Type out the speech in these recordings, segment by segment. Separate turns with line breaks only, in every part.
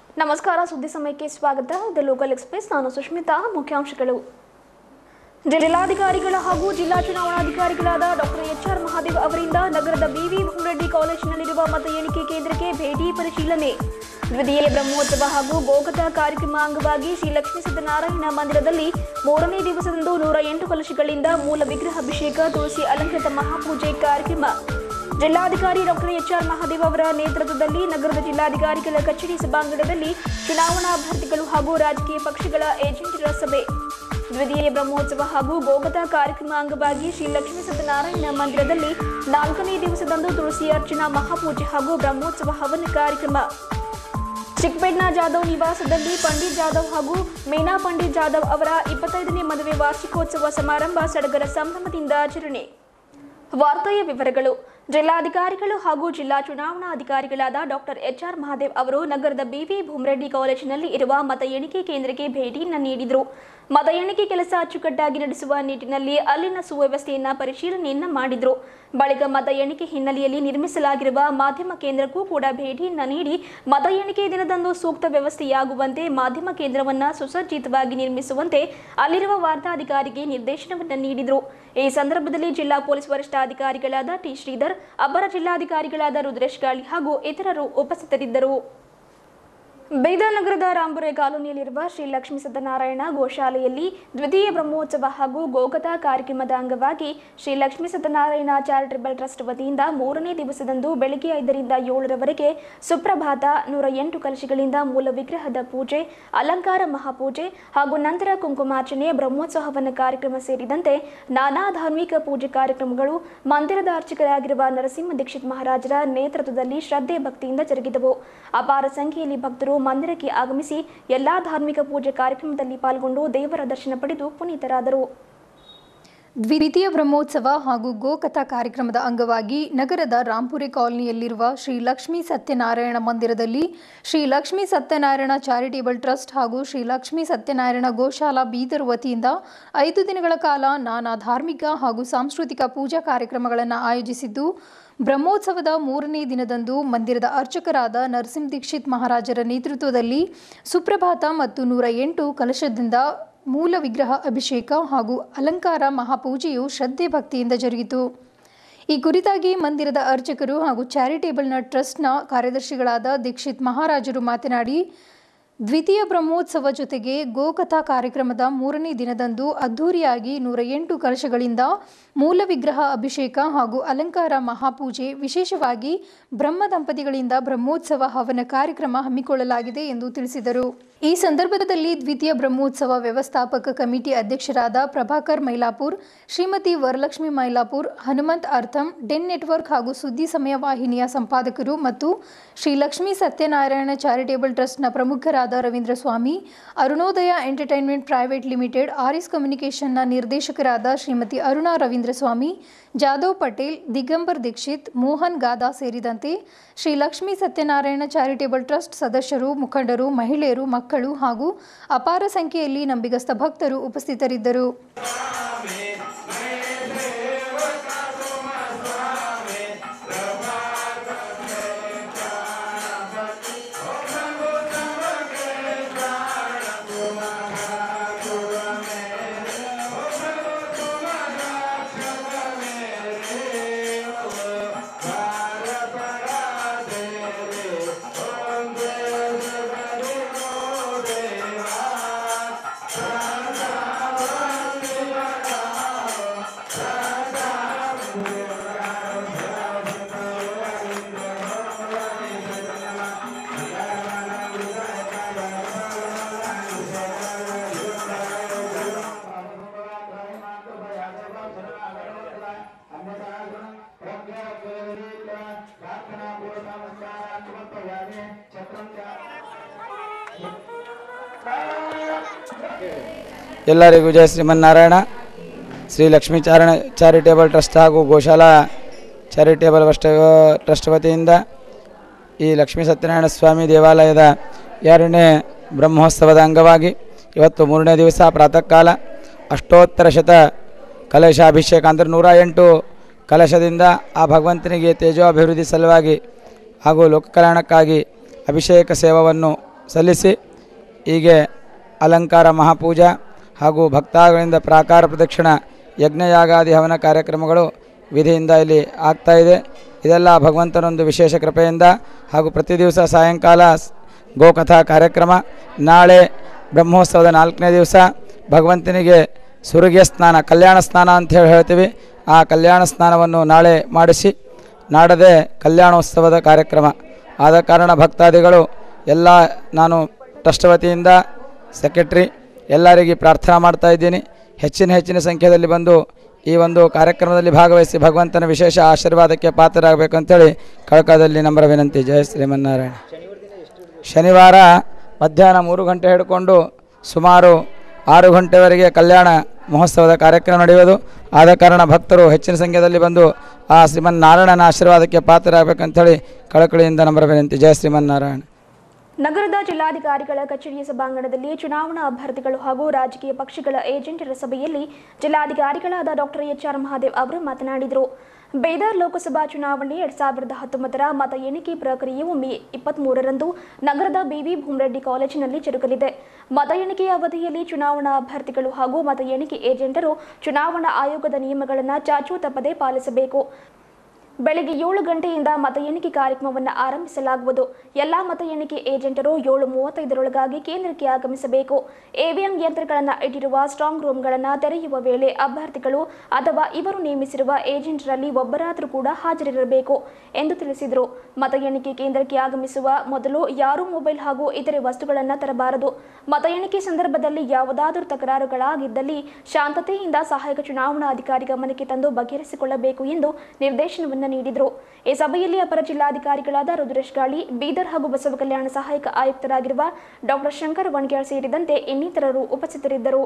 ನಮಸ್ಕಾರ ಸುದ್ದಿ ಸಮಯಕ್ಕೆ ಸ್ವಾಗತ ದ ಲೋಕಲ್ ಎಕ್ಸ್ಪ್ರೆಸ್ ನಾನು ಸುಷ್ಮಿತಾ ಮುಖ್ಯಾಂಶಗಳು ಜಿಲ್ಲಾಧಿಕಾರಿಗಳ ಹಾಗೂ ಜಿಲ್ಲಾ ಚುನಾವಣಾಧಿಕಾರಿಗಳಾದ ಡಾಕ್ಟರ್ ಎಚ್ ಆರ್ ಮಹಾದೇವ್ ಅವರಿಂದ ನಗರದ ಬಿವಿ ಭೂಮರೆಡ್ಡಿ ಕಾಲೇಜಿನಲ್ಲಿರುವ ಮತ ಎಣಿಕೆ ಕೇಂದ್ರಕ್ಕೆ ಭೇಟಿ ಪರಿಶೀಲನೆ ದ್ವಿತೀಯ ಬ್ರಹ್ಮೋತ್ಸವ ಹಾಗೂ ಗೋಗತ ಕಾರ್ಯಕ್ರಮ ಅಂಗವಾಗಿ ಶ್ರೀ ಲಕ್ಷ್ಮೀ ಸತ್ಯನಾರಾಯಣ ಮಂದಿರದಲ್ಲಿ ಮೂರನೇ ದಿವಸದಂದು ನೂರ ಎಂಟು ಕಲಶಗಳಿಂದ ಮೂಲ ವಿಗ್ರಹ ಅಭಿಷೇಕ ತುಳಸಿ ಅಲಂಕೃತ ಮಹಾಪೂಜೆ ಕಾರ್ಯಕ್ರಮ ಜಿಲ್ಲಾಧಿಕಾರಿ ಡಾಕ್ಟರ್ ಎಚ್ ಆರ್ ಮಹಾದೇವ್ ಅವರ ನೇತೃತ್ವದಲ್ಲಿ ನಗರದ ಜಿಲ್ಲಾಧಿಕಾರಿಗಳ ಕಚೇರಿ ಸಭಾಂಗಣದಲ್ಲಿ ಚುನಾವಣಾ ಅಭ್ಯರ್ಥಿಗಳು ಹಾಗೂ ರಾಜಕೀಯ ಪಕ್ಷಗಳ ಏಜೆಂಟರ ಸಭೆ ದ್ವಿತೀಯ ಬ್ರಹ್ಮೋತ್ಸವ ಹಾಗೂ ಗೋಗತ ಕಾರ್ಯಕ್ರಮ ಅಂಗವಾಗಿ ಶ್ರೀ ಲಕ್ಷ್ಮೀ ಸತ್ಯನಾರಾಯಣ ಮಂದಿರದಲ್ಲಿ ನಾಲ್ಕನೇ ದಿವಸದಂದು ತುಳಸಿ ಅರ್ಚನಾ ಮಹಾಪೂಜೆ ಹಾಗೂ ಬ್ರಹ್ಮೋತ್ಸವ ಹವನ ಕಾರ್ಯಕ್ರಮ ಚಿಕ್ಕಪೇಟ್ನ ಜಾಧವ್ ನಿವಾಸದಲ್ಲಿ ಪಂಡಿತ್ ಜಾಧವ್ ಹಾಗೂ ಮೀನಾ ಪಂಡಿತ್ ಜಾಧವ್ ಅವರ ಇಪ್ಪತ್ತೈದನೇ ಮದುವೆ ವಾರ್ಷಿಕೋತ್ಸವ ಸಮಾರಂಭ ಸಡಗರ ಸಂಭ್ರಮದಿಂದ ಆಚರಣೆ ವಾರ್ತೆಯ ವಿವರಗಳು ಜಿಲ್ಲಾಧಿಕಾರಿಗಳು ಹಾಗೂ ಜಿಲ್ಲಾ ಚುನಾವಣಾ ಅಧಿಕಾರಿಗಳಾದ ಡಾಕ್ಟರ್ ಎಚ್ ಆರ್ ಮಹಾದೇವ್ ಅವರು ನಗರದ ಬಿವಿ ಭೂಮರೆಡ್ಡಿ ಕಾಲೇಜಿನಲ್ಲಿ ಇರುವ ಮತ ಎಣಿಕೆ ಕೇಂದ್ರಕ್ಕೆ ಭೇಟಿಯನ್ನು ನೀಡಿದರು ಮತ ಎಣಿಕೆ ಕೆಲಸ ಅಚ್ಚುಕಟ್ಟಾಗಿ ನಡೆಸುವ ನಿಟ್ಟಿನಲ್ಲಿ ಅಲ್ಲಿನ ಸುವ್ಯವಸ್ಥೆಯನ್ನ ಪರಿಶೀಲನೆಯನ್ನ ಮಾಡಿದ್ರು ಬಳಿಕ ಮತ ಎಣಿಕೆ ಹಿನ್ನೆಲೆಯಲ್ಲಿ ನಿರ್ಮಿಸಲಾಗಿರುವ ಮಾಧ್ಯಮ ಕೇಂದ್ರಕ್ಕೂ ಕೂಡ ಭೇಟಿಯನ್ನ ನೀಡಿ ಮತ ಎಣಿಕೆ ದಿನದಂದು ಸೂಕ್ತ ವ್ಯವಸ್ಥೆಯಾಗುವಂತೆ ಮಾಧ್ಯಮ ಕೇಂದ್ರವನ್ನ ಸುಸಜ್ಜಿತವಾಗಿ ನಿರ್ಮಿಸುವಂತೆ ಅಲ್ಲಿರುವ ವಾರ್ತಾಧಿಕಾರಿಗೆ ನಿರ್ದೇಶನವನ್ನ ನೀಡಿದರು ಈ ಸಂದರ್ಭದಲ್ಲಿ ಜಿಲ್ಲಾ ಪೊಲೀಸ್ ವರಿಷ್ಠಾಧಿಕಾರಿಗಳಾದ ಟಿ ಶ್ರೀಧರ್ ಅಪರ ಜಿಲ್ಲಾಧಿಕಾರಿಗಳಾದ ರುದ್ರೇಶ್ ಗಾಳಿ ಹಾಗೂ ಇತರರು ಉಪಸ್ಥಿತರಿದ್ದರು ಬೀದರ್ ನಗರದ ರಾಂಬುರೆ ಕಾಲೋನಿಯಲ್ಲಿರುವ ಶ್ರೀ ಲಕ್ಷ್ಮೀ ಸತ್ಯನಾರಾಯಣ ಗೋಶಾಲೆಯಲ್ಲಿ ದ್ವಿತೀಯ ಬ್ರಹ್ಮೋತ್ಸವ ಹಾಗೂ ಗೋಗತ ಕಾರ್ಯಕ್ರಮದ ಅಂಗವಾಗಿ ಶ್ರೀ ಲಕ್ಷ್ಮೀ ಸತ್ಯನಾರಾಯಣ ಚಾರಿಟಬಲ್ ಟ್ರಸ್ಟ್ ವತಿಯಿಂದ ಮೂರನೇ ದಿವಸದಂದು ಬೆಳಗ್ಗೆ ಐದರಿಂದ ಏಳರವರೆಗೆ ಸುಪ್ರಭಾತ ನೂರ ಎಂಟು ಕಲಶಗಳಿಂದ ಮೂಲ ವಿಗ್ರಹದ ಪೂಜೆ ಅಲಂಕಾರ ಮಹಾಪೂಜೆ ಹಾಗೂ ನಂತರ ಕುಂಕುಮಾರ್ಚನೆ ಬ್ರಹ್ಮೋತ್ಸವವನ್ನ ಕಾರ್ಯಕ್ರಮ ಸೇರಿದಂತೆ ನಾನಾ ಧಾರ್ಮಿಕ ಪೂಜೆ ಕಾರ್ಯಕ್ರಮಗಳು ಮಂದಿರದ ಅರ್ಚಕರಾಗಿರುವ ನರಸಿಂಹ ದೀಕ್ಷಿತ್ ಮಹಾರಾಜರ ನೇತೃತ್ವದಲ್ಲಿ ಶ್ರದ್ಧೆ ಭಕ್ತಿಯಿಂದ ಜರುಗಿದವು ಅಪಾರ ಸಂಖ್ಯೆಯಲ್ಲಿ ಭಕ್ತರು ಮಂದಿರಕ್ಕೆ ಆಗಮಿಸಿ ಎಲ್ಲಾ ಧಾರ್ಮಿಕ ಪೂಜೆ ಕಾರ್ಯಕ್ರಮದಲ್ಲಿ ಪಾಲ್ಗೊಂಡು ದೇವರ ದರ್ಶನ ಪಡೆದು ಪುನೀತರಾದರು
ದ್ವಿತೀಯ ಬ್ರಹ್ಮೋತ್ಸವ ಹಾಗೂ ಗೋಕಥಾ ಕಾರ್ಯಕ್ರಮದ ಅಂಗವಾಗಿ ನಗರದ ರಾಂಪುರಿ ಕಾಲನಿಯಲ್ಲಿರುವ ಶ್ರೀ ಲಕ್ಷ್ಮೀ ಸತ್ಯನಾರಾಯಣ ಮಂದಿರದಲ್ಲಿ ಶ್ರೀ ಲಕ್ಷ್ಮೀ ಸತ್ಯನಾರಾಯಣ ಚಾರಿಟೇಬಲ್ ಟ್ರಸ್ಟ್ ಹಾಗೂ ಶ್ರೀ ಲಕ್ಷ್ಮೀ ಸತ್ಯನಾರಾಯಣ ಗೋಶಾಲಾ ಬೀದರ್ ವತಿಯಿಂದ ಐದು ದಿನಗಳ ಕಾಲ ನಾನಾ ಧಾರ್ಮಿಕ ಹಾಗೂ ಸಾಂಸ್ಕೃತಿಕ ಪೂಜಾ ಕಾರ್ಯಕ್ರಮಗಳನ್ನು ಆಯೋಜಿಸಿದ್ದು ಬ್ರಹ್ಮೋತ್ಸವದ ಮೂರನೇ ದಿನದಂದು ಮಂದಿರದ ಅರ್ಚಕರಾದ ನರಸಿಂಹ ದೀಕ್ಷಿತ್ ಮಹಾರಾಜರ ನೇತೃತ್ವದಲ್ಲಿ ಸುಪ್ರಭಾತ ಮತ್ತು ನೂರ ಎಂಟು ಕಲಶದಿಂದ ಮೂಲ ವಿಗ್ರಹ ಅಭಿಷೇಕ ಹಾಗೂ ಅಲಂಕಾರ ಮಹಾಪೂಜೆಯು ಶ್ರದ್ಧೆ ಭಕ್ತಿಯಿಂದ ಜರುಗಿತು ಈ ಕುರಿತಾಗಿ ಮಂದಿರದ ಅರ್ಚಕರು ಹಾಗೂ ಚಾರಿಟೇಬಲ್ನ ಟ್ರಸ್ಟ್ನ ಕಾರ್ಯದರ್ಶಿಗಳಾದ ದೀಕ್ಷಿತ್ ಮಹಾರಾಜರು ಮಾತನಾಡಿ ದ್ವಿತೀಯ ಬ್ರಹ್ಮೋತ್ಸವ ಜೊತೆಗೆ ಗೋಕಥಾ ಕಾರ್ಯಕ್ರಮದ ಮೂರನೇ ದಿನದಂದು ಅದ್ಧೂರಿಯಾಗಿ ನೂರ ಎಂಟು ಕಲಶಗಳಿಂದ ಮೂಲ ವಿಗ್ರಹ ಅಭಿಷೇಕ ಹಾಗೂ ಅಲಂಕಾರ ಮಹಾಪೂಜೆ ವಿಶೇಷವಾಗಿ ಬ್ರಹ್ಮ ದಂಪತಿಗಳಿಂದ ಬ್ರಹ್ಮೋತ್ಸವ ಹವನ ಕಾರ್ಯಕ್ರಮ ಹಮ್ಮಿಕೊಳ್ಳಲಾಗಿದೆ ಎಂದು ತಿಳಿಸಿದರು ಈ ಸಂದರ್ಭದಲ್ಲಿ ದ್ವಿತೀಯ ಬ್ರಹ್ಮೋತ್ಸವ ವ್ಯವಸ್ಥಾಪಕ ಕಮಿಟಿ ಅಧ್ಯಕ್ಷರಾದ ಪ್ರಭಾಕರ್ ಮೈಲಾಪುರ್ ಶ್ರೀಮತಿ ವರಲಕ್ಷ್ಮಿ ಮೈಲಾಪುರ್ ಹನುಮಂತ್ ಅರ್ಥಂ ಡೆನ್ ನೆಟ್ವರ್ಕ್ ಹಾಗೂ ಸುದ್ದಿ ಸಮಯ ವಾಹಿನಿಯ ಸಂಪಾದಕರು ಮತ್ತು ಶ್ರೀ ಲಕ್ಷ್ಮೀ ಸತ್ಯನಾರಾಯಣ ಚಾರಿಟೇಬಲ್ ಟ್ರಸ್ಟ್ನ ಪ್ರಮುಖರಾದ Ravindra Swami Arunodaya entertainment private limited RS ಕಮ್ಯುನಿಕೇಷನ್ನ ನಿರ್ದೇಶಕರಾದ ಶ್ರೀಮತಿ ಅರುಣಾ ರವೀಂದ್ರ ಸ್ವಾಮಿ ಜಾದವ್ ಪಟೇಲ್ ದಿಗಂಬರ್ ದೀಕ್ಷಿತ್ ಮೋಹನ್ ಗಾದಾ ಸೇರಿದಂತೆ ಶ್ರೀ ಲಕ್ಷ್ಮೀ ಸತ್ಯನಾರಾಯಣ ಚಾರಿಟೇಬಲ್ ಟ್ರಸ್ಟ್ ಸದಸ್ಯರು ಮುಖಂಡರು ಮಹಿಳೆಯರು ಮಕ್ಕಳು ಹಾಗೂ ಅಪಾರ ಸಂಖ್ಯೆಯಲ್ಲಿ ನಂಬಿಗಸ್ತ ಭಕ್ತರು ಉಪಸ್ಥಿತರಿದ್ದರು
ಎಲ್ಲರಿಗೂ ಜಯ ಶ್ರೀಮನ್ನಾರಾಯಣ ಶ್ರೀ ಲಕ್ಷ್ಮೀ ಚಾರಣ ಚಾರಿಟೇಬಲ್ ಟ್ರಸ್ಟ್ ಹಾಗೂ ಗೋಶಾಲಾ ಚಾರಿಟೇಬಲ್ ವಸ್ಟ್ ಟ್ರಸ್ಟ್ ವತಿಯಿಂದ ಈ ಲಕ್ಷ್ಮೀ ಸತ್ಯನಾರಾಯಣ ಸ್ವಾಮಿ ದೇವಾಲಯದ ಎರಡನೇ ಬ್ರಹ್ಮೋತ್ಸವದ ಅಂಗವಾಗಿ ಇವತ್ತು ಮೂರನೇ ದಿವಸ ಪ್ರಾತಃ ಕಾಲ ಅಷ್ಟೋತ್ತರ ಶತ ಕಲಶಾಭಿಷೇಕ ಅಂದರೆ ನೂರ ಎಂಟು ಕಲಶದಿಂದ ಆ ಭಗವಂತನಿಗೆ ತೇಜೋ ಅಭಿವೃದ್ಧಿ ಸಲುವಾಗಿ ಹಾಗೂ ಲೋಕ ಕಲ್ಯಾಣಕ್ಕಾಗಿ ಅಭಿಷೇಕ ಸೇವವನ್ನು ಸಲ್ಲಿಸಿ ಹೀಗೆ ಅಲಂಕಾರ ಮಹಾಪೂಜಾ ಹಾಗೂ ಭಕ್ತಾಗಳಿಂದ ಪ್ರಾಕಾರ ಪ್ರದಕ್ಷಿಣ ಯಜ್ಞಯಾಗಾದಿ ಹವನ ಕಾರ್ಯಕ್ರಮಗಳು ವಿಧಿಯಿಂದ ಇಲ್ಲಿ ಆಗ್ತಾ ಇದೆ ಇದೆಲ್ಲ ಭಗವಂತನೊಂದು ವಿಶೇಷ ಕೃಪೆಯಿಂದ ಹಾಗೂ ಪ್ರತಿ ದಿವಸ ಸಾಯಂಕಾಲ ಸ್- ಗೋಕಥಾ ಕಾರ್ಯಕ್ರಮ ನಾಳೆ ಬ್ರಹ್ಮೋತ್ಸವದ ನಾಲ್ಕನೇ ದಿವಸ ಭಗವಂತನಿಗೆ ಸುರುಗಿಯ ಸ್ನಾನ ಕಲ್ಯಾಣ ಸ್ನಾನ ಅಂತ ಹೇಳಿ ಹೇಳ್ತೀವಿ ಆ ಕಲ್ಯಾಣ ಸ್ನಾನವನ್ನು ನಾಳೆ ಮಾಡಿಸಿ ನಾಡದೆ ಕಲ್ಯಾಣೋತ್ಸವದ ಕಾರ್ಯಕ್ರಮ ಆದ ಕಾರಣ ಭಕ್ತಾದಿಗಳು ಎಲ್ಲ ನಾನು ಟ್ರಸ್ಟ್ ವತಿಯಿಂದ ಸೆಕ್ರೆಟ್ರಿ ಎಲ್ಲರಿಗೆ ಪ್ರಾರ್ಥನಾ ಮಾಡ್ತಾ ಇದ್ದೀನಿ ಹೆಚ್ಚಿನ ಹೆಚ್ಚಿನ ಸಂಖ್ಯೆಯಲ್ಲಿ ಬಂದು ಈ ಒಂದು ಕಾರ್ಯಕ್ರಮದಲ್ಲಿ ಭಾಗವಹಿಸಿ ಭಗವಂತನ ವಿಶೇಷ ಆಶೀರ್ವಾದಕ್ಕೆ ಪಾತ್ರರಾಗಬೇಕು ಅಂತೇಳಿ ಕಳಕದಲ್ಲಿ ನಮ್ಮರ ವಿನಂತಿ ಜಯ ಶ್ರೀಮನ್ನಾರಾಯಣ ಶನಿವಾರ ಮಧ್ಯಾಹ್ನ ಮೂರು ಗಂಟೆ ಹಿಡ್ಕೊಂಡು ಸುಮಾರು ಆರು ಗಂಟೆವರೆಗೆ ಕಲ್ಯಾಣ ಮಹೋತ್ಸವದ ಕಾರ್ಯಕ್ರಮ ನಡೆಯುವುದು ಆದ ಕಾರಣ ಭಕ್ತರು ಹೆಚ್ಚಿನ ಸಂಖ್ಯೆಯಲ್ಲಿ ಬಂದು ಆ ಶ್ರೀಮನ್ನಾರಾಯಣನ ಆಶೀರ್ವಾದಕ್ಕೆ ಪಾತ್ರರಾಗಬೇಕಂತೇಳಿ ಕಳಕಳಿಯಿಂದ ನಮ್ಮರ ವಿನಂತಿ ಜಯ ಶ್ರೀಮನ್ನಾರಾಯಣ
ನಗರದ ಜಿಲ್ಲಾಧಿಕಾರಿಗಳ ಕಚೇರಿಯ ಸಭಾಂಗಣದಲ್ಲಿ ಚುನಾವಣಾ ಅಭ್ಯರ್ಥಿಗಳು ಹಾಗೂ ರಾಜಕೀಯ ಪಕ್ಷಗಳ ಏಜೆಂಟರ ಸಭೆಯಲ್ಲಿ ಜಿಲ್ಲಾಧಿಕಾರಿಗಳಾದ ಡಾಕ್ಟರ್ ಎಚ್ ಆರ್ ಮಹಾದೇವ್ ಅವರು ಮಾತನಾಡಿದರು ಬೇದಾರ್ ಲೋಕಸಭಾ ಚುನಾವಣೆ ಎರಡ್ ಸಾವಿರದ ಹತ್ತೊಂಬತ್ತರ ಮತ ಎಣಿಕೆ ಪ್ರಕ್ರಿಯೆಯು ಮೇ ಇಪ್ಪತ್ಮೂರರಂದು ನಗರದ ಬಿವಿ ಭೂಮರೆಡ್ಡಿ ಕಾಲೇಜಿನಲ್ಲಿ ಜರುಗಲಿದೆ ಮತ ಎಣಿಕೆಯ ಅವಧಿಯಲ್ಲಿ ಚುನಾವಣಾ ಅಭ್ಯರ್ಥಿಗಳು ಹಾಗೂ ಮತ ಎಣಿಕೆ ಏಜೆಂಟರು ಚುನಾವಣಾ ಆಯೋಗದ ನಿಯಮಗಳನ್ನು ಚಾಚೂ ತಪ್ಪದೆ ಪಾಲಿಸಬೇಕು ಬೆಳಗ್ಗೆ ಏಳು ಗಂಟೆಯಿಂದ ಮತ ಎಣಿಕೆ ಕಾರ್ಯಕ್ರಮವನ್ನು ಆರಂಭಿಸಲಾಗುವುದು ಎಲ್ಲಾ ಮತ ಎಣಿಕೆ ಏಜೆಂಟರು ಏಳು ಮೂವತ್ತೈದರೊಳಗಾಗಿ ಕೇಂದ್ರಕ್ಕೆ ಆಗಮಿಸಬೇಕು ಎವಿಎಂ ಯಂತ್ರಗಳನ್ನು ಇಟ್ಟಿರುವ ಸ್ಟ್ರಾಂಗ್ ರೂಮ್ಗಳನ್ನು ತೆರೆಯುವ ವೇಳೆ ಅಭ್ಯರ್ಥಿಗಳು ಅಥವಾ ಇವರು ನೇಮಿಸಿರುವ ಏಜೆಂಟರಲ್ಲಿ ಒಬ್ಬರಾದರೂ ಕೂಡ ಹಾಜರಿರಬೇಕು ಎಂದು ತಿಳಿಸಿದರು ಮತ ಎಣಿಕೆ ಕೇಂದ್ರಕ್ಕೆ ಆಗಮಿಸುವ ಮೊದಲು ಯಾರೂ ಮೊಬೈಲ್ ಹಾಗೂ ಇತರೆ ವಸ್ತುಗಳನ್ನು ತರಬಾರದು ಮತ ಎಣಿಕೆ ಸಂದರ್ಭದಲ್ಲಿ ಯಾವುದಾದರೂ ತಕರಾರುಗಳಾಗಿದ್ದಲ್ಲಿ ಶಾಂತತೆಯಿಂದ ಸಹಾಯಕ ಚುನಾವಣಾಧಿಕಾರಿ ಗಮನಕ್ಕೆ ತಂದು ಬಗೆಹರಿಸಿಕೊಳ್ಳಬೇಕು ಎಂದು ನಿರ್ದೇಶನವನ್ನು ನೀಡಿದರು ಈ ಸಭೆಯಲ್ಲಿ ಅಪರ ಜಿಲ್ಲಾಧಿಕಾರಿಗಳಾದ ರುದ್ರೇಶ್ ಗಾಳಿ ಬೀದರ್ ಹಾಗೂ ಬಸವ ಕಲ್ಯಾಣ ಸಹಾಯಕ ಆಯುಕ್ತರಾಗಿರುವ ಡಾಕ್ಟರ್ ಶಂಕರ್ ವಣಗ್ಯಾಳ್ ಸೇರಿದಂತೆ ಇನ್ನಿತರರು ಉಪಸ್ಥಿತರಿದ್ದರು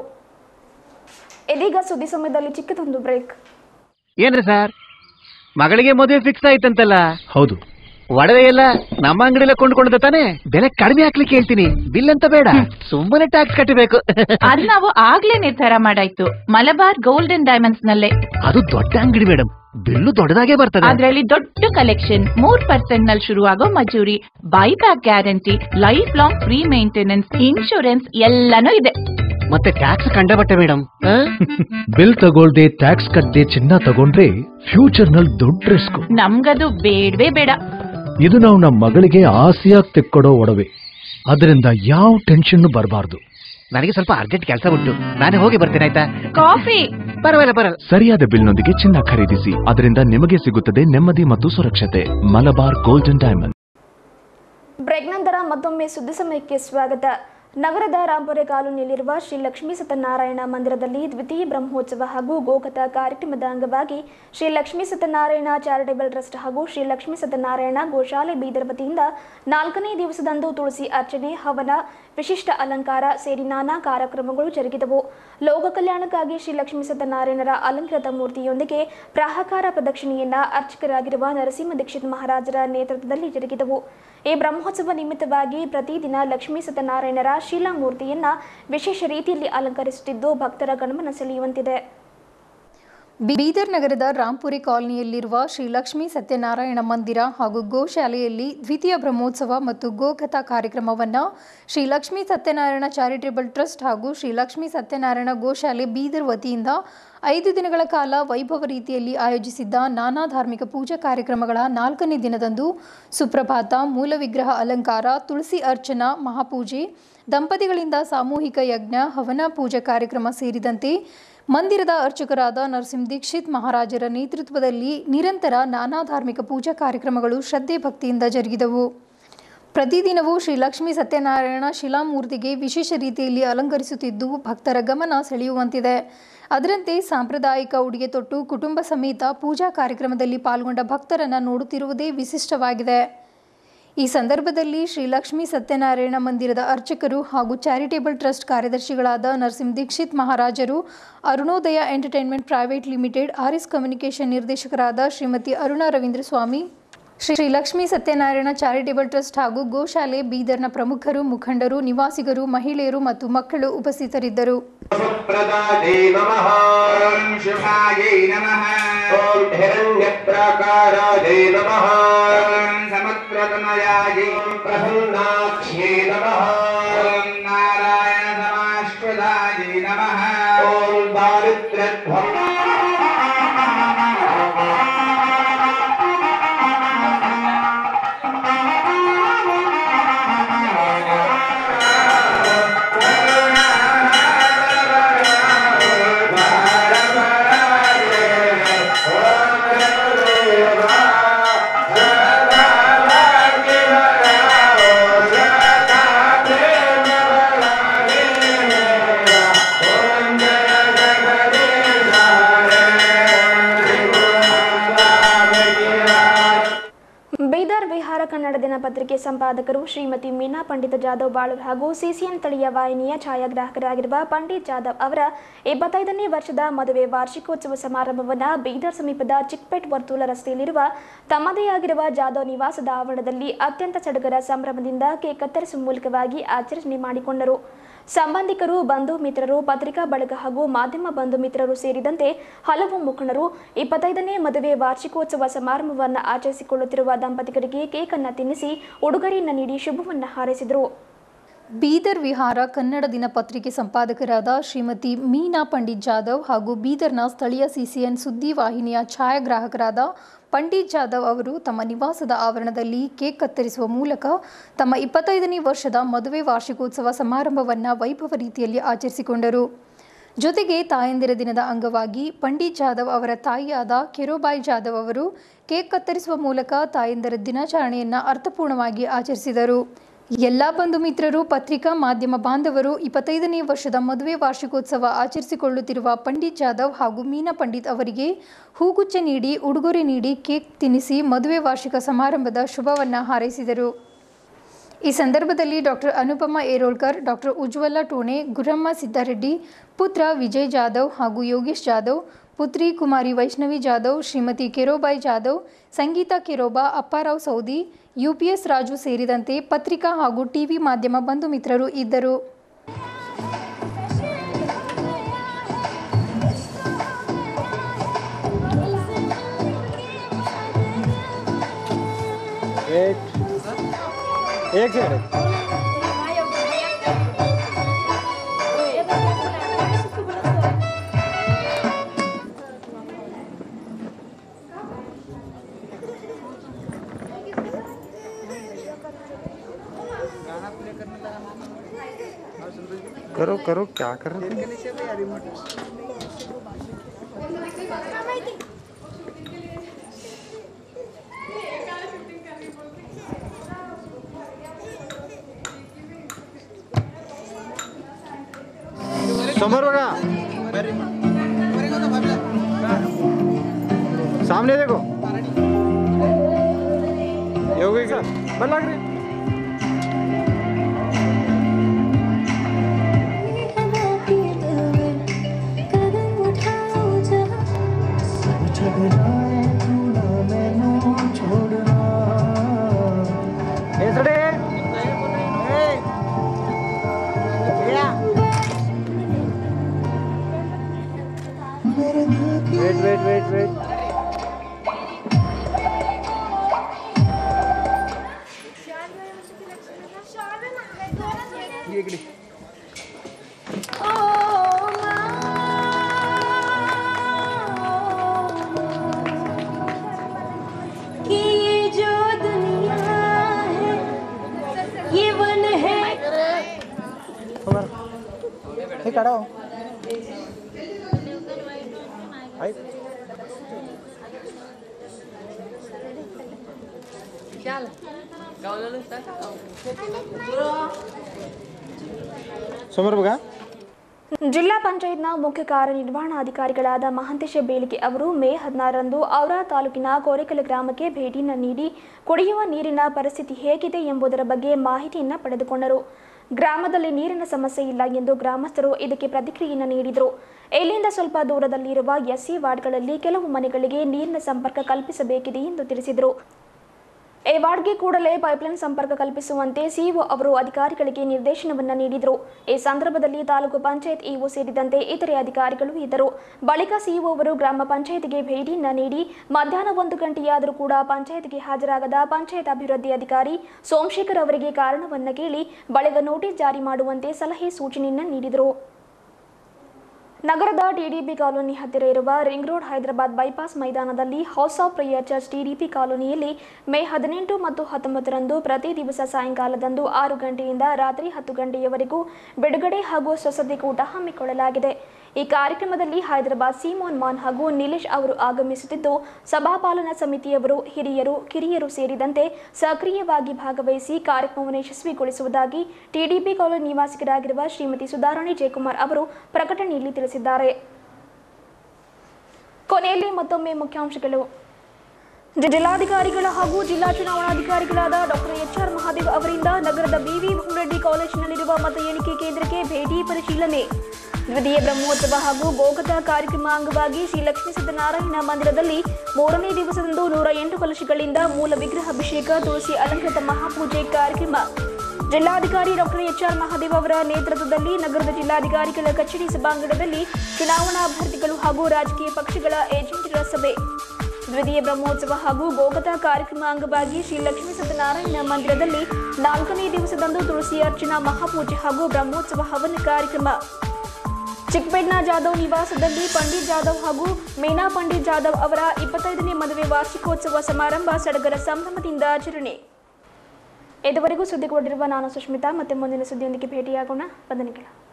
ಇದೀಗ ಸುದ್ದಿ ಸಮಯದಲ್ಲಿ ಚಿಕ್ಕದೊಂದು ಬ್ರೇಕ್
ಏನ್ರಿ ಸರ್ ಮಗಳಿಗೆ ಮದುವೆ ಫಿಕ್ಸ್ ಆಯ್ತಂತಲ್ಲ
ಹೌದು
ಒಡವೆ ಎಲ್ಲ ನಮ್ಮ ಅಂಗಡಿಲೇ ಕೊಂಡ್ಕೊಂಡದ ತಾನೆ ಬೆಲೆ ಕಡಿಮೆ ಹಾಕ್ಲಿಕ್ಕೆ ಹೇಳ್ತೀನಿ ಬಿಲ್ ಅಂತ ಬೇಡ ಸುಮ್ಮನೆ ಟ್ಯಾಕ್ಸ್ ಕಟ್ಟಬೇಕು
ಅದ್ ನಾವು ಆಗ್ಲೇ ನಿರ್ಧಾರ ಮಾಡಾಯ್ತು ಮಲಬಾರ್ ಗೋಲ್ಡನ್ ಡೈಮಂಡ್ಸ್ ನಲ್ಲೇ
ಅದು ದೊಡ್ಡ ಅಂಗಡಿ ಮೇಡಮ್ ಬಿಲ್ಲು ದೊಡ್ಡದಾಗೆ ಬರ್ತದೆ
ಅದ್ರಲ್ಲಿ ದೊಡ್ಡ ಕಲೆಕ್ಷನ್ ಮೂರ್ ಪರ್ಸೆಂಟ್ ನಲ್ಲಿ ಶುರುವಾಗೋ ಮಜೂರಿ buyback guarantee lifelong free maintenance insurance ಎಲ್ಲಾನು ಇದೆ
ಮತ್ತೆ ಟ್ಯಾಕ್ಸ್ ಕಂಡಬಟ್ಟೆ ಮೇಡಮ್
ಬಿಲ್ ತಗೊಳ್ದೆ ಟ್ಯಾಕ್ಸ್ ಕಟ್ಟದೆ ಚಿನ್ನ ತಗೊಂಡ್ರೆ ಫ್ಯೂಚರ್ ನಲ್ಲಿ ದೊಡ್ಡ ರಿಸ್ಕ್
ನಮ್ಗದು ಬೇಡವೇ ಬೇಡ
ಇದು ನಾವು ನಮ್ಮ ಮಗಳಿಗೆ ಆಸೆಯಾಗಿ ತೆಕ್ಕೊಡೋ ಒಡವೆ ಅದರಿಂದ ಯಾವ ಟೆನ್ಷನ್ ಬರಬಾರ್ದು
ನನಗೆ ಸ್ವಲ್ಪ ಅರ್ಜೆಂಟ್ ಕೆಲಸ ಉಂಟು ನಾನೇ ಹೋಗಿ ಬರ್ತೇನೆ ಆಯ್ತಾ
ಕಾಫಿ
ಪರವಾಗಿಲ್ಲ ಪರವಾಗಿಲ್ಲ
ಸರಿಯಾದ ಬಿಲ್ನೊಂದಿಗೆ ಚಿನ್ನ ಖರೀದಿಸಿ ಅದರಿಂದ ನಿಮಗೆ ಸಿಗುತ್ತದೆ ನೆಮ್ಮದಿ ಮತ್ತು ಸುರಕ್ಷತೆ ಮಲಬಾರ್ ಗೋಲ್ಡನ್ ಡೈಮಂಡ್
ಬ್ರೇಕ್ ನಂತರ ಮತ್ತೊಮ್ಮೆ ಸುದ್ದಿ ಸಮಯಕ್ಕೆ ಸ್ವಾಗತ ನಗರದ ರಾಂಪುರೆ ಕಾಲೋನಿಯಲ್ಲಿರುವ ಶ್ರೀ ಲಕ್ಷ್ಮೀ ಸತ್ಯನಾರಾಯಣ ಮಂದಿರದಲ್ಲಿ ದ್ವಿತೀಯ ಬ್ರಹ್ಮೋತ್ಸವ ಹಾಗೂ ಗೋಕಥ ಕಾರ್ಯಕ್ರಮದ ಅಂಗವಾಗಿ ಶ್ರೀ ಲಕ್ಷ್ಮೀ ಸತ್ಯನಾರಾಯಣ ಚಾರಿಟೇಬಲ್ ಟ್ರಸ್ಟ್ ಹಾಗೂ ಶ್ರೀ ಲಕ್ಷ್ಮೀ ಸತ್ಯನಾರಾಯಣ ಗೋಶಾಲೆ ಬೀದರ್ ವತಿಯಿಂದ ನಾಲ್ಕನೇ ದಿವಸದಂದು ತುಳಸಿ ಅರ್ಚನೆ ಹವನ ವಿಶಿಷ್ಟ ಅಲಂಕಾರ ಸೇರಿ ನಾನಾ ಕಾರ್ಯಕ್ರಮಗಳು ಜರುಗಿದವು ಲೋಕ ಕಲ್ಯಾಣಕ್ಕಾಗಿ ಶ್ರೀ ಲಕ್ಷ್ಮೀ ಸತ್ಯನಾರಾಯಣರ ಅಲಂಕೃತ ಮೂರ್ತಿಯೊಂದಿಗೆ ಪ್ರಾಹಕಾರ ಪ್ರದಕ್ಷಿಣೆಯನ್ನ ಅರ್ಚಕರಾಗಿರುವ ನರಸಿಂಹ ದೀಕ್ಷಿತ್ ಮಹಾರಾಜರ ನೇತೃತ್ವದಲ್ಲಿ ಜರುಗಿದವು ಈ ಬ್ರಹ್ಮೋತ್ಸವ ನಿಮಿತ್ತವಾಗಿ ಪ್ರತಿದಿನ ಲಕ್ಷ್ಮೀ ಸತ್ಯನಾರಾಯಣರ ಶೀಲಾ ಮೂರ್ತಿಯನ್ನ ವಿಶೇಷ ರೀತಿಯಲ್ಲಿ ಅಲಂಕರಿಸುತ್ತಿದ್ದು ಭಕ್ತರ ಗಮನ ಸೆಳೆಯುವಂತಿದೆ
ಬೀದರ್ ನಗರದ ರಾಂಪುರಿ ಕಾಲನಿಯಲ್ಲಿರುವ ಶ್ರೀ ಲಕ್ಷ್ಮೀ ಸತ್ಯನಾರಾಯಣ ಮಂದಿರ ಹಾಗೂ ಗೋಶಾಲೆಯಲ್ಲಿ ದ್ವಿತೀಯ ಬ್ರಹ್ಮೋತ್ಸವ ಮತ್ತು ಗೋಕಥಾ ಕಾರ್ಯಕ್ರಮವನ್ನು ಶ್ರೀ ಲಕ್ಷ್ಮೀ ಸತ್ಯನಾರಾಯಣ ಚಾರಿಟೇಬಲ್ ಟ್ರಸ್ಟ್ ಹಾಗೂ ಶ್ರೀ ಲಕ್ಷ್ಮೀ ಸತ್ಯನಾರಾಯಣ ಗೋಶಾಲೆ ಬೀದರ್ ವತಿಯಿಂದ ಐದು ದಿನಗಳ ಕಾಲ ವೈಭವ ರೀತಿಯಲ್ಲಿ ಆಯೋಜಿಸಿದ್ದ ನಾನಾ ಧಾರ್ಮಿಕ ಪೂಜಾ ಕಾರ್ಯಕ್ರಮಗಳ ನಾಲ್ಕನೇ ದಿನದಂದು ಸುಪ್ರಭಾತ ಮೂಲ ವಿಗ್ರಹ ಅಲಂಕಾರ ತುಳಸಿ ಅರ್ಚನಾ ಮಹಾಪೂಜೆ ದಂಪತಿಗಳಿಂದ ಸಾಮೂಹಿಕ ಯಜ್ಞ ಹವನ ಪೂಜಾ ಕಾರ್ಯಕ್ರಮ ಸೇರಿದಂತೆ ಮಂದಿರದ ಅರ್ಚಕರಾದ ನರಸಿಂಹ ದೀಕ್ಷಿತ್ ಮಹಾರಾಜರ ನೇತೃತ್ವದಲ್ಲಿ ನಿರಂತರ ನಾನಾ ಧಾರ್ಮಿಕ ಪೂಜಾ ಕಾರ್ಯಕ್ರಮಗಳು ಶ್ರದ್ಧೆ ಭಕ್ತಿಯಿಂದ ಜರುಗಿದವು ಪ್ರತಿದಿನವೂ ಶ್ರೀ ಲಕ್ಷ್ಮೀ ಸತ್ಯನಾರಾಯಣ ಶಿಲಾಮೂರ್ತಿಗೆ ವಿಶೇಷ ರೀತಿಯಲ್ಲಿ ಅಲಂಕರಿಸುತ್ತಿದ್ದು ಭಕ್ತರ ಗಮನ ಸೆಳೆಯುವಂತಿದೆ ಅದರಂತೆ ಸಾಂಪ್ರದಾಯಿಕ ಉಡುಗೆ ತೊಟ್ಟು ಕುಟುಂಬ ಸಮೇತ ಪೂಜಾ ಕಾರ್ಯಕ್ರಮದಲ್ಲಿ ಪಾಲ್ಗೊಂಡ ಭಕ್ತರನ್ನು ನೋಡುತ್ತಿರುವುದೇ ವಿಶಿಷ್ಟವಾಗಿದೆ ಈ ಸಂದರ್ಭದಲ್ಲಿ ಶ್ರೀ ಲಕ್ಷ್ಮೀ ಸತ್ಯನಾರಾಯಣ ಮಂದಿರದ ಅರ್ಚಕರು ಹಾಗೂ ಚಾರಿಟೇಬಲ್ ಟ್ರಸ್ಟ್ ಕಾರ್ಯದರ್ಶಿಗಳಾದ ನರಸಿಂಹ ದೀಕ್ಷಿತ್ ಮಹಾರಾಜರು Arunodaya entertainment private limited RS communication ನಿರ್ದೇಶಕರಾದ ಶ್ರೀಮತಿ ಅರುಣಾ ರವೀಂದ್ರ ಸ್ವಾಮಿ ಶ್ರೀ ಲಕ್ಷ್ಮೀ ಸತ್ಯನಾರಾಯಣ ಚಾರಿಟೇಬಲ್ ಟ್ರಸ್ಟ್ ಹಾಗೂ ಗೋಶಾಲೆ ಬೀದರ್ನ ಪ್ರಮುಖರು ಮುಖಂಡರು ನಿವಾಸಿಗರು ಮಹಿಳೆಯರು ಮತ್ತು ಮಕ್ಕಳು ಉಪಸ್ಥಿತರಿದ್ದರು
प्रदादे नमः ॐ शिवायै नमः ॐ हिरण्यप्राकारादे नमः ॐ समक्रतनयायै प्रसन्नाक्ष्ये नमः
ದಿನಪತ್ರಿಕೆ ಸಂಪಾದಕರು ಶ್ರೀಮತಿ ಮೀನಾ ಪಂಡಿತ ಜಾಧವ್ ಬಾಳೂರ್ ಹಾಗೂ ಸಿಸಿಎನ್ ತಳಿಯ ವಾಹಿನಿಯ ಛಾಯಾಗ್ರಾಹಕರಾಗಿರುವ ಪಂಡಿತ್ ಜಾಧವ್ ಅವರ ಇಪ್ಪತ್ತೈದನೇ ವರ್ಷದ ಮದುವೆ ವಾರ್ಷಿಕೋತ್ಸವ ಸಮಾರಂಭವನ್ನು ಬೀದರ್ ಸಮೀಪದ ಚಿಕ್ಪೇಟ್ ವರ್ತೂಲ ರಸ್ತೆಯಲ್ಲಿರುವ ತಮ್ಮದೇ ಆಗಿರುವ ಜಾಧವ್ ನಿವಾಸದ ಆವರಣದಲ್ಲಿ ಅತ್ಯಂತ ಸಡಗರ ಸಂಭ್ರಮದಿಂದ ಕೇಕ್ ಕತ್ತರಿಸುವ ಮೂಲಕವಾಗಿ ಆಚರಣೆ ಮಾಡಿಕೊಂಡರು ಸಂಬಂಧಿಕರು ಬಂಧು ಮಿತ್ರರು ಪತ್ರಿಕಾ ಬಳಗ ಹಾಗೂ ಮಾಧ್ಯಮ ಬಂಧು ಮಿತ್ರರು ಸೇರಿದಂತೆ ಹಲವು ಮುಖಂಡರು ಇಪ್ಪತ್ತೈದನೇ ಮದುವೆ ವಾರ್ಷಿಕೋತ್ಸವ ಸಮಾರಂಭವನ್ನು ಆಚರಿಸಿಕೊಳ್ಳುತ್ತಿರುವ ದಂಪತಿಗರಿಗೆ ಕೇಕ್ ಅನ್ನು ತಿನ್ನಿಸಿ ಉಡುಗೊರೆಯನ್ನು ನೀಡಿ ಶುಭವನ್ನು ಹಾರೈಸಿದರು
ಬೀದರ್ ವಿಹಾರ ಕನ್ನಡ ದಿನಪತ್ರಿಕೆ ಸಂಪಾದಕರಾದ ಶ್ರೀಮತಿ ಮೀನಾ ಪಂಡಿತ್ ಜಾಧವ್ ಹಾಗೂ ಬೀದರ್ನ ಸ್ಥಳೀಯ ಸಿಸಿಎನ್ ಸುದ್ದಿ ವಾಹಿನಿಯ ಛಾಯಾಗ್ರಾಹಕರಾದ ಪಂಡಿತ್ ಜಾಧವ್ ಅವರು ತಮ್ಮ ನಿವಾಸದ ಆವರಣದಲ್ಲಿ ಕೇಕ್ ಕತ್ತರಿಸುವ ಮೂಲಕ ತಮ್ಮ ಇಪ್ಪತ್ತೈದನೇ ವರ್ಷದ ಮದುವೆ ವಾರ್ಷಿಕೋತ್ಸವ ಸಮಾರಂಭವನ್ನು ವೈಭವ ರೀತಿಯಲ್ಲಿ ಆಚರಿಸಿಕೊಂಡರು ಜೊತೆಗೆ ತಾಯಂದಿರ ದಿನದ ಅಂಗವಾಗಿ ಪಂಡಿತ್ ಜಾಧವ್ ಅವರ ತಾಯಿಯಾದ ಕೆರೋಬಾಯಿ ಜಾಧವ್ ಅವರು ಕೇಕ್ ಕತ್ತರಿಸುವ ಮೂಲಕ ತಾಯಂದಿರ ದಿನಾಚರಣೆಯನ್ನು ಅರ್ಥಪೂರ್ಣವಾಗಿ ಆಚರಿಸಿದರು ಎಲ್ಲ ಬಂಧು ಮಿತ್ರರು ಪತ್ರಿಕಾ ಮಾಧ್ಯಮ ಬಾಂಧವರು ಇಪ್ಪತ್ತೈದನೇ ವರ್ಷದ ಮದುವೆ ವಾರ್ಷಿಕೋತ್ಸವ ಆಚರಿಸಿಕೊಳ್ಳುತ್ತಿರುವ ಪಂಡಿತ್ ಜಾಧವ್ ಹಾಗೂ ಮೀನಾ ಪಂಡಿತ್ ಅವರಿಗೆ ಹೂಗುಚ್ಚ ನೀಡಿ ಉಡುಗೊರೆ ನೀಡಿ ಕೇಕ್ ತಿನ್ನಿಸಿ ಮದುವೆ ವಾರ್ಷಿಕ ಸಮಾರಂಭದ ಶುಭವನ್ನು ಹಾರೈಸಿದರು ಈ ಸಂದರ್ಭದಲ್ಲಿ ಡಾಕ್ಟರ್ ಅನುಪಮ ಏರೋಳ್ಕರ್ ಡಾಕ್ಟರ್ ಉಜ್ವಲ ಟೋಣೆ ಗುರಮ್ಮ ಸಿದ್ದಾರೆಡ್ಡಿ ಪುತ್ರ ವಿಜಯ್ ಜಾಧವ್ ಹಾಗೂ ಯೋಗೇಶ್ ಜಾಧವ್ ಪುತ್ರಿ ಕುಮಾರಿ ವೈಷ್ಣವಿ ಜಾಧವ್ ಶ್ರೀಮತಿ ಕೆರೋಬಾಯಿ ಜಾಧವ್ ಸಂಗೀತಾ ಕೆರೋಬಾ ಅಪ್ಪಾರಾವ್ ಸೌದಿ ಯುಪಿಎಸ್ ರಾಜು ಸೇರಿದಂತೆ ಪತ್ರಿಕಾ ಹಾಗೂ ಟಿವಿ ಮಾಧ್ಯಮ ಬಂಧು ಮಿತ್ರರು ಇದ್ದರು
एक सेकंड करो करो क्या कर रहे थे समोर बघा सामने देखो योगी का बन लाग रही हेसडे वेट वेट वेट वेट इकडे
कि ये जो दुनिया है ये वन है
हे काढा हो. ऐक. समोर बघा
ಜಿಲ್ಲಾ ಪಂಚಾಯತ್ನ ಮುಖ್ಯ ಕಾರ್ಯನಿರ್ವಹಣಾಧಿಕಾರಿಗಳಾದ ಮಹಾಂತೇಶ ಬೇಳಿಗೆ ಅವರು ಮೇ ಹದಿನಾರರಂದು ಔರಾ ತಾಲೂಕಿನ ಕೋರೆಕಲ್ ಗ್ರಾಮಕ್ಕೆ ಭೇಟಿಯನ್ನು ನೀಡಿ ಕುಡಿಯುವ ನೀರಿನ ಪರಿಸ್ಥಿತಿ ಹೇಗಿದೆ ಎಂಬುದರ ಬಗ್ಗೆ ಮಾಹಿತಿಯನ್ನು ಪಡೆದುಕೊಂಡರು ಗ್ರಾಮದಲ್ಲಿ ನೀರಿನ ಸಮಸ್ಯೆ ಇಲ್ಲ ಎಂದು ಗ್ರಾಮಸ್ಥರು ಇದಕ್ಕೆ ಪ್ರತಿಕ್ರಿಯೆಯನ್ನು ನೀಡಿದರು ಇಲ್ಲಿಂದ ಸ್ವಲ್ಪ ದೂರದಲ್ಲಿರುವ ಎಸ್ಸಿ ವಾರ್ಡ್ಗಳಲ್ಲಿ ಕೆಲವು ಮನೆಗಳಿಗೆ ನೀರಿನ ಸಂಪರ್ಕ ಕಲ್ಪಿಸಬೇಕಿದೆ ಎಂದು ತಿಳಿಸಿದರು ಈ ವಾರ್ಡ್ಗೆ ಕೂಡಲೇ ಪೈಪ್ಲೈನ್ ಸಂಪರ್ಕ ಕಲ್ಪಿಸುವಂತೆ ಸಿಇಒ ಅವರು ಅಧಿಕಾರಿಗಳಿಗೆ ನಿರ್ದೇಶನವನ್ನು ನೀಡಿದರು ಈ ಸಂದರ್ಭದಲ್ಲಿ ತಾಲೂಕು ಪಂಚಾಯತ್ ಇಒ ಸೇರಿದಂತೆ ಇತರೆ ಅಧಿಕಾರಿಗಳು ಇದ್ದರು ಬಳಿಕ ಸಿಇಒ ಅವರು ಗ್ರಾಮ ಪಂಚಾಯತ್ಗೆ ಭೇಟಿಯನ್ನ ನೀಡಿ ಮಧ್ಯಾಹ್ನ ಒಂದು ಗಂಟೆಯಾದರೂ ಕೂಡ ಪಂಚಾಯತ್ಗೆ ಹಾಜರಾಗದ ಪಂಚಾಯತ್ ಅಭಿವೃದ್ಧಿ ಅಧಿಕಾರಿ ಸೋಮಶೇಖರ್ ಅವರಿಗೆ ಕಾರಣವನ್ನ ಕೇಳಿ ಬಳಿಕ ನೋಟಿಸ್ ಜಾರಿ ಮಾಡುವಂತೆ ಸಲಹೆ ಸೂಚನೆಯನ್ನ ನೀಡಿದರು ನಗರದ ಟಿಡಿಪಿ ಕಾಲೋನಿ ಹತ್ತಿರ ಇರುವ ರಿಂಗ್ ರೋಡ್ ಹೈದರಾಬಾದ್ ಬೈಪಾಸ್ ಮೈದಾನದಲ್ಲಿ house of prayer church TDP ಕಾಲೋನಿಯಲ್ಲಿ ಮೇ ಹದಿನೆಂಟು ಮತ್ತು ಹತ್ತೊಂಬತ್ತರಂದು ಪ್ರತಿ ದಿವಸ ಸಾಯಂಕಾಲದಂದು ಆರು ಗಂಟೆಯಿಂದ ರಾತ್ರಿ ಹತ್ತು ಗಂಟೆಯವರೆಗೂ ಬಿಡುಗಡೆ ಹಾಗೂ ಸ್ವಸತಿ ಕೂಟ ಹಮ್ಮಿಕೊಳ್ಳಲಾಗಿದೆ ಈ ಕಾರ್ಯಕ್ರಮದಲ್ಲಿ ಹೈದರಾಬಾದ್ ಸೀಮೋನ್ ಮಾನ್ ಹಾಗೂ ನಿಲೇಶ್ ಅವರು ಆಗಮಿಸುತ್ತಿದ್ದು ಸಭಾಪಾಲನಾ ಸಮಿತಿಯವರು ಹಿರಿಯರು ಕಿರಿಯರು ಸೇರಿದಂತೆ ಸಕ್ರಿಯವಾಗಿ ಭಾಗವಹಿಸಿ ಕಾರ್ಯಕ್ರಮವನ್ನು ಯಶಸ್ವಿಗೊಳಿಸುವುದಾಗಿ ಟಿಡಿಪಿ ಕಾಲೋನಿ ನಿವಾಸಿಗರಾಗಿರುವ ಶ್ರೀಮತಿ ಸುಧಾರಾಣಿ ಜಯಕುಮಾರ್ ಅವರು ಪ್ರಕಟಣೆಯಲ್ಲಿ ತಿಳಿಸಿದ್ದಾರೆ ಕೊನೆಯಲ್ಲಿ ಮತ್ತೊಮ್ಮೆ ಮುಖ್ಯಾಂಶಗಳು ಜಿಲ್ಲಾಧಿಕಾರಿಗಳ ಹಾಗೂ ಜಿಲ್ಲಾ ಚುನಾವಣಾಧಿಕಾರಿಗಳಾದ ಡಾಕ್ಟರ್ ಎಚ್ ಆರ್ ಮಹಾದೇವ್ ಅವರಿಂದ ನಗರದ ಬಿವಿ ಭೂಮರೆಡ್ಡಿ ಕಾಲೇಜಿನಲ್ಲಿರುವ ಮತ ಎಣಿಕೆ ಕೇಂದ್ರಕ್ಕೆ ಭೇಟಿ ಪರಿಶೀಲನೆ ದ್ವಿತೀಯ ಬ್ರಹ್ಮೋತ್ಸವ ಹಾಗೂ ಗೋಗತ ಕಾರ್ಯಕ್ರಮ ಅಂಗವಾಗಿ ಶ್ರೀ ಲಕ್ಷ್ಮೀ ಸತ್ಯನಾರಾಯಣ ಮಂದಿರದಲ್ಲಿ ಮೂರನೇ ದಿವಸದಂದು ನೂರ ಎಂಟು ಕಲಶಗಳಿಂದ ಮೂಲ ವಿಗ್ರಹ ಅಭಿಷೇಕ ತುಳಸಿ ಅಲಂಕೃತ ಮಹಾಪೂಜೆ ಕಾರ್ಯಕ್ರಮ ಜಿಲ್ಲಾಧಿಕಾರಿ ಡಾಕ್ಟರ್ ಎಚ್ ಆರ್ ಮಹಾದೇವ್ ಅವರ ನೇತೃತ್ವದಲ್ಲಿ ನಗರದ ಜಿಲ್ಲಾಧಿಕಾರಿಗಳ ಕಚೇರಿ ಸಭಾಂಗಣದಲ್ಲಿ ಚುನಾವಣಾ ಅಭ್ಯರ್ಥಿಗಳು ಹಾಗೂ ರಾಜಕೀಯ ಪಕ್ಷಗಳ ಏಜೆಂಟರ ಸಭೆ ದ್ವಿತೀಯ ಬ್ರಹ್ಮೋತ್ಸವ ಹಾಗೂ ಗೋಗತ ಕಾರ್ಯಕ್ರಮ ಅಂಗವಾಗಿ ಶ್ರೀ ಲಕ್ಷ್ಮೀ ಸತ್ಯನಾರಾಯಣ ಮಂದಿರದಲ್ಲಿ ನಾಲ್ಕನೇ ದಿವಸದಂದು ತುಳಸಿ ಅರ್ಚನಾ ಮಹಾಪೂಜೆ ಹಾಗೂ ಬ್ರಹ್ಮೋತ್ಸವ ಹವನ ಕಾರ್ಯಕ್ರಮ ಚಿಕ್ಕಪೇಟ್ನ ಜಾಧವ್ ನಿವಾಸದಲ್ಲಿ ಪಂಡಿತ್ ಜಾಧವ್ ಹಾಗೂ ಮೇನಾ ಪಂಡಿತ್ ಜಾಧವ್ ಅವರ ಇಪ್ಪತ್ತೈದನೇ ಮದುವೆ ವಾರ್ಷಿಕೋತ್ಸವ ಸಮಾರಂಭ ಸಡಗರ ಸಂಭ್ರಮದಿಂದ ಆಚರಣೆ ಇದುವರೆಗೂ ಸುದ್ದಿ ಕೊಟ್ಟಿರುವ ನಾನು ಸುಷ್ಮಿತಾ ಮತ್ತೆ ಮುಂದಿನ ಸುದ್ದಿಯೊಂದಿಗೆ ಭೇಟಿಯಾಗೋಣ ವಂದನೆಗಳು